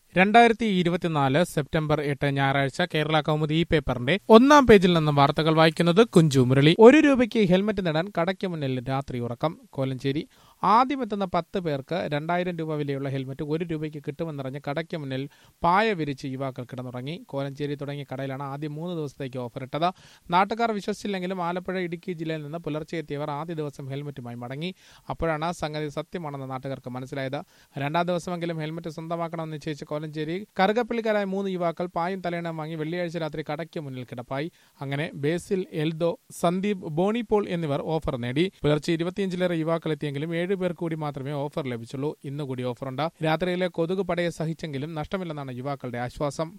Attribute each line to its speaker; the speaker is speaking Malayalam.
Speaker 1: രണ്ടായിരത്തി ഇരുപത്തിനാല് സെപ്റ്റംബർ എട്ട് ഞായറാഴ്ച കേരള കൗമുദി ഈ പേപ്പറിന്റെ ഒന്നാം പേജിൽ നിന്നും വാർത്തകൾ വായിക്കുന്നത് കുഞ്ചു മുരളി ഒരു രൂപയ്ക്ക് ഹെൽമറ്റ് നേടാൻ കടയ്ക്ക് മുന്നിൽ രാത്രി ഉറക്കം കോലഞ്ചേരി ആദ്യമെത്തുന്ന പത്ത് പേർക്ക് രണ്ടായിരം രൂപ വിലയുള്ള ഹെൽമറ്റ് ഒരു രൂപയ്ക്ക് കിട്ടുമെന്നറിഞ്ഞ് കടയ്ക്ക് മുന്നിൽ പായ വിരിച്ച് യുവാക്കൾ കിടന്നുറങ്ങി കോലഞ്ചേരി തുടങ്ങിയ കടയിലാണ് ആദ്യം മൂന്ന് ദിവസത്തേക്ക് ഓഫർ ഇട്ടത് നാട്ടുകാർ വിശ്വസിച്ചില്ലെങ്കിലും ആലപ്പുഴ ഇടുക്കി ജില്ലയിൽ നിന്ന് പുലർച്ചെ എത്തിയവർ ആദ്യ ദിവസം ഹെൽമറ്റുമായി മടങ്ങി അപ്പോഴാണ് സംഗതി സത്യമാണെന്ന് നാട്ടുകാർക്ക് മനസ്സിലായത് രണ്ടാം ദിവസമെങ്കിലും ഹെൽമറ്റ് സ്വന്തമാക്കണമെന്ന് നിശ്ചയിച്ച കോലഞ്ചേരി കറുകപ്പള്ളിക്കാരായ മൂന്ന് യുവാക്കൾ പായും തലേണം വാങ്ങി വെള്ളിയാഴ്ച രാത്രി കടയ്ക്ക് മുന്നിൽ കിടപ്പായി അങ്ങനെ ബേസിൽ എൽദോ സന്ദീപ് ബോണി പോൾ എന്നിവർ ഓഫർ നേടി പുലർച്ചെ ഇരുപത്തിയഞ്ചിലേറെ യുവാക്കൾ എത്തിയെങ്കിലും ഏഴ് പേർ കൂടി മാത്രമേ ഓഫർ ലഭിച്ചുള്ളൂ ഇന്ന് കൂടി ഓഫറുണ്ട് രാത്രിയിലെ കൊതുക് പടയെ സഹിച്ചെങ്കിലും നഷ്ടമില്ലെന്നാണ് യുവാക്കളുടെ ആശ്വാസം